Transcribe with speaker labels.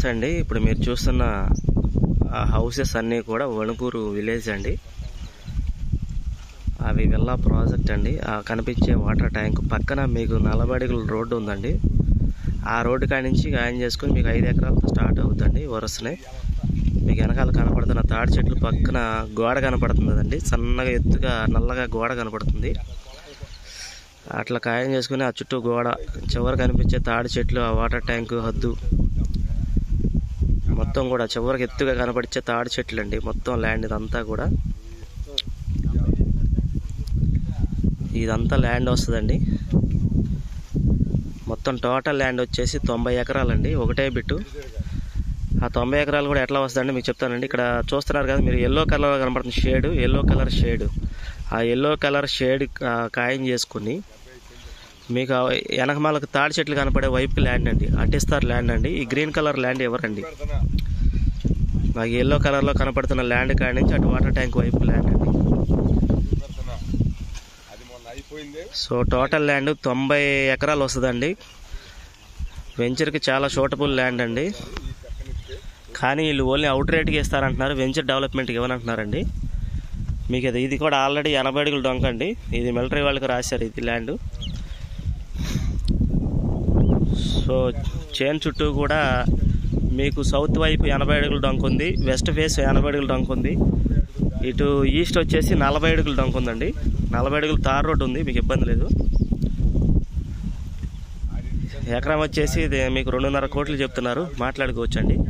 Speaker 1: నమస్తే అండి ఇప్పుడు మీరు చూస్తున్న ఆ హౌసెస్ అన్నీ కూడా వణుకూరు విలేజ్ అండి అవి వెళ్ళా ప్రాజెక్ట్ అండి ఆ కనిపించే వాటర్ ట్యాంక్ పక్కన మీకు నలభై అడుగుల రోడ్డు ఉందండి ఆ రోడ్డు కాడి నుంచి గాయం చేసుకుని మీకు ఐదు ఎకరాలతో స్టార్ట్ అవుతుందండి వరుసనే మీకు వెనకాల కనపడుతున్న తాడి చెట్లు పక్కన గోడ కనపడుతుందండి సన్నగా ఎత్తుగా నల్లగా గోడ కనపడుతుంది అట్లా ఖాయం చేసుకుని ఆ చుట్టూ గోడ చివరి కనిపించే తాడి చెట్లు ఆ వాటర్ ట్యాంకు హద్దు మొత్తం కూడా చివరికి ఎత్తుగా కనపడిచే తాడి చెట్లు అండి మొత్తం ల్యాండ్ ఇదంతా కూడా ఇదంతా ల్యాండ్ వస్తుందండి మొత్తం టోటల్ ల్యాండ్ వచ్చేసి తొంభై ఎకరాలండి ఒకటే బిట్టు ఆ తొంభై ఎకరాలు కూడా ఎట్లా వస్తుందండి మీకు చెప్తానండి ఇక్కడ చూస్తున్నారు కదా మీరు ఎల్లో కలర్ కనపడుతుంది షేడ్ ఎల్లో కలర్ షేడ్ ఆ ఎల్లో కలర్ షేడ్ ఖాయం చేసుకుని మీకు ఆ వెనకమాలకు తాడి చెట్లు కనపడే వైపు ల్యాండ్ అండి అట్టిస్తారు ల్యాండ్ అండి ఈ గ్రీన్ కలర్ ల్యాండ్ ఎవరండి మాకు ఎల్లో కలర్లో కనపడుతున్న ల్యాండ్ కాడి నుంచి అటు వాటర్ ట్యాంక్ వైపు ల్యాండ్ అండి
Speaker 2: అది మొన్న అయిపోయింది
Speaker 1: సో టోటల్ ల్యాండ్ తొంభై ఎకరాలు వస్తుందండి వెంచర్కి చాలా షూటబుల్ ల్యాండ్ అండి కానీ వీళ్ళు ఓన్లీ అవుట్ రేట్కి ఇస్తారంటున్నారు వెంచర్ డెవలప్మెంట్కి ఇవ్వనంటున్నారండి మీకు ఇది ఇది కూడా ఆల్రెడీ ఎనభై అడుగులు డొంక అండి ఇది మిలిటరీ వాళ్ళకి రాశారు ఇది ల్యాండ్ సో చేన్ చుట్టూ కూడా మీకు సౌత్ వైపు ఎనభై అడుగుల డొంక ఉంది వెస్ట్ ఫేస్ ఎనభై అడుగుల డొంక ఉంది ఇటు ఈస్ట్ వచ్చేసి నలభై అడుగుల డొంక ఉందండి నలభై అడుగుల తార్ రోడ్ ఉంది మీకు ఇబ్బంది లేదు ఎకరం వచ్చేసి ఇది మీకు రెండున్నర కోట్లు చెప్తున్నారు మాట్లాడుకోవచ్చండి